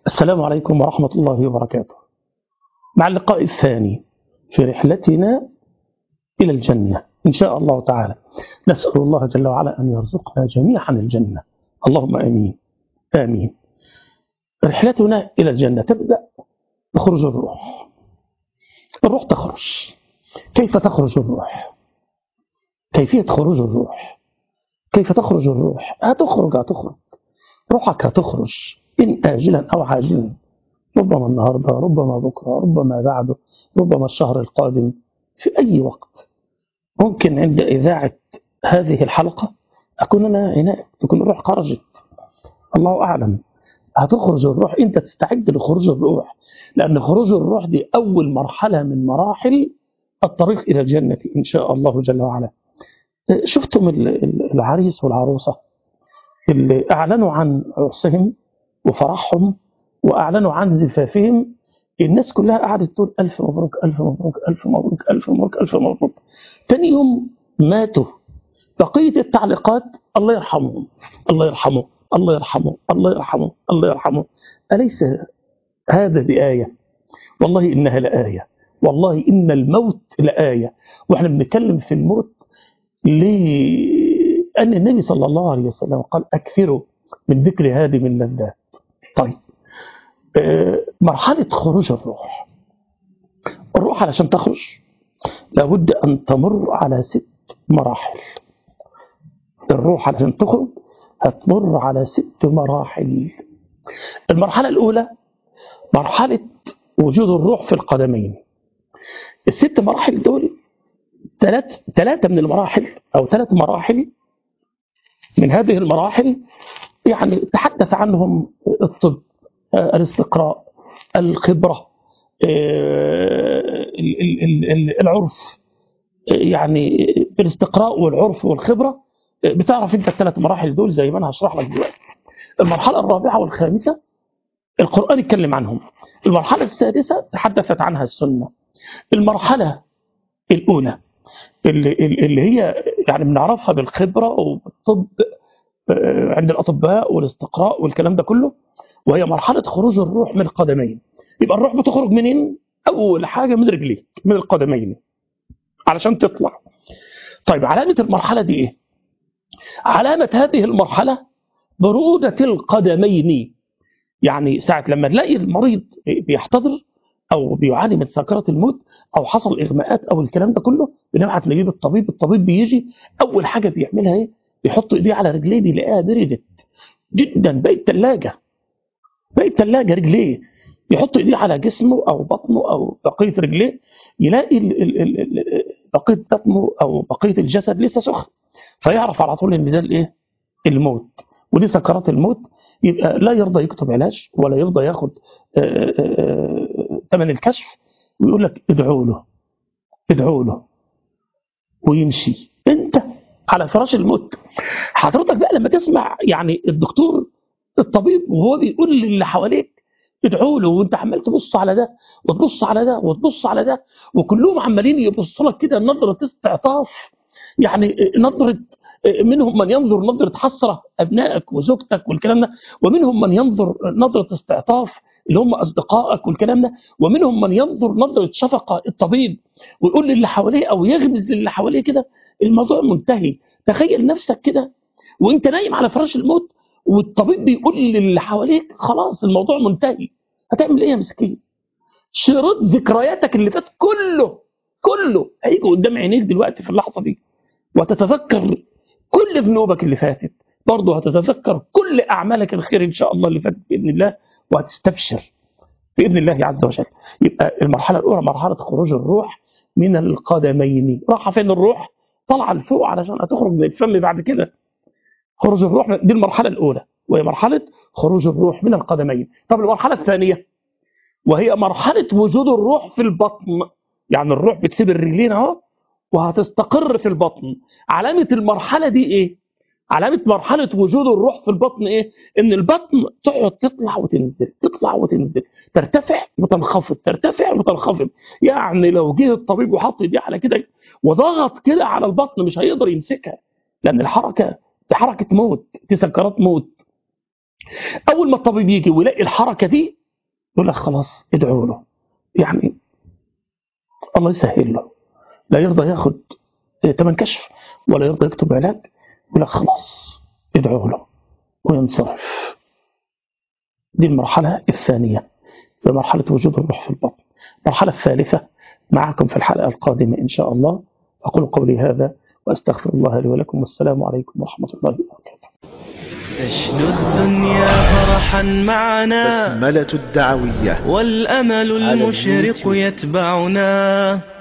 السلام عليكم ورحمة الله وبركاته مع اللقاء الثاني في رحلتنا إلى الجنة إن شاء الله تعالى نسأل الله جل وعلا أن يرزقنا جميعا الجنة اللهم آمين آمين رحلتنا إلى الجنة تبدأ بخروج الروح الروح تخرج كيف تخرج الروح كيفية خروج الروح كيف تخرج الروح هتخرج هتخرج روحك هتخرج إن آجلا أو عاجلا ربما النهاردة ربما بكرة ربما بعده ربما الشهر القادم في أي وقت ممكن عند إذاعة هذه الحلقة أكون أنا هناك تكون الروح خرجت الله أعلم هتخرج الروح أنت تستعد لخروج الروح لأن خروج الروح دي أول مرحلة من مراحل الطريق إلى الجنة إن شاء الله جل وعلا شفتم العريس والعروسة اللي أعلنوا عن عرسهم وفرحهم وأعلنوا عن زفافهم الناس كلها قعدت تقول ألف مبروك ألف مبروك ألف مبروك ألف مبروك ألف مبروك تاني يوم ماتوا بقية التعليقات الله يرحمهم الله يرحمه الله يرحمه الله يرحمه الله يرحمه أليس هذا بآية والله إنها لآية والله إن الموت لآية وإحنا بنتكلم في الموت لأن النبي صلى الله عليه وسلم قال أكثروا من ذكر هذه اللذات طيب مرحلة خروج الروح الروح علشان تخرج لابد أن تمر على ست مراحل الروح علشان تخرج هتمر على ست مراحل المرحلة الأولى مرحلة وجود الروح في القدمين الست مراحل دول ثلاث ثلاثة من المراحل أو ثلاث مراحل من هذه المراحل يعني تحدث عنهم الطب الاستقراء الخبرة العرف يعني الاستقراء والعرف والخبرة بتعرف انت الثلاث مراحل دول زي ما انا هشرح لك دلوقتي المرحلة الرابعة والخامسة القرآن اتكلم عنهم المرحلة السادسة تحدثت عنها السنة المرحلة الأولى اللي, اللي هي يعني بنعرفها بالخبرة وبالطب عند الأطباء والاستقراء والكلام ده كله وهي مرحلة خروج الروح من القدمين يبقى الروح بتخرج منين؟ أول حاجة من رجليك من القدمين علشان تطلع طيب علامة المرحلة دي إيه؟ علامة هذه المرحلة برودة القدمين يعني ساعة لما نلاقي المريض بيحتضر أو بيعاني من سكرة الموت أو حصل إغماءات أو الكلام ده كله بنبعت نجيب الطبيب الطبيب بيجي أول حاجة بيعملها إيه؟ بيحط إيديه على رجليه بيلاقيها بردت جدا بقت ثلاجة بقت ثلاجة رجليه يحط ايديه على جسمه او بطنه او بقيه رجليه يلاقي ال ال ال بقيه بطنه او بقيه الجسد لسه سخن فيعرف على طول ان ده الايه؟ الموت ودي سكرات الموت يبقى لا يرضى يكتب علاج ولا يرضى ياخد ثمن الكشف ويقول لك ادعوا له ادعوا له ويمشي انت على فراش الموت حضرتك بقى لما تسمع يعني الدكتور الطبيب وهو بيقول للي حواليك ادعوا له وانت عمال تبص على ده وتبص على ده وتبص على ده وكلهم عمالين يبصوا لك كده نظره استعطاف يعني نظره منهم من ينظر نظره حسره ابنائك وزوجتك والكلام ده ومنهم من ينظر نظره استعطاف اللي هم اصدقائك والكلام ده ومنهم من ينظر نظره شفقه الطبيب ويقول للي حواليه او يغمز للي حواليه كده الموضوع منتهي تخيل نفسك كده وانت نايم على فراش الموت والطبيب بيقول للي حواليك خلاص الموضوع منتهي هتعمل ايه يا مسكين شريط ذكرياتك اللي فات كله كله هيجي قدام عينيك دلوقتي في اللحظه دي وهتتذكر كل ذنوبك اللي فاتت برضه هتتذكر كل اعمالك الخير ان شاء الله اللي فاتت باذن الله وهتستبشر باذن الله عز وجل يبقى المرحله الاولى مرحله خروج الروح من القدمين راح فين الروح طالعه لفوق علشان هتخرج من الفم بعد كده خروج الروح دي المرحلة الأولى وهي مرحلة خروج الروح من القدمين طب المرحلة الثانية وهي مرحلة وجود الروح في البطن يعني الروح بتسيب الرجلين اهو وهتستقر في البطن علامة المرحلة دي ايه علامة مرحلة وجود الروح في البطن ايه ان البطن تقعد تطلع وتنزل تطلع وتنزل ترتفع وتنخفض ترتفع وتنخفض يعني لو جه الطبيب وحط ايديه على كده وضغط كده على البطن مش هيقدر يمسكها لان الحركة دي حركة موت دي سكرات موت اول ما الطبيب يجي ويلاقي الحركه دي يقول لك خلاص ادعوا له يعني الله يسهل له لا يرضى ياخد ثمن كشف ولا يرضى يكتب علاج يقول لك خلاص ادعوا له وينصرف دي المرحلة الثانية بمرحلة وجود الروح في البطن المرحلة الثالثة معكم في الحلقة القادمة إن شاء الله أقول قولي هذا وأستغفر الله لي ولكم والسلام عليكم ورحمة الله وبركاته تشدو الدنيا فرحا معنا بسملة الدعوية والأمل على المشرق اليوتيوب. يتبعنا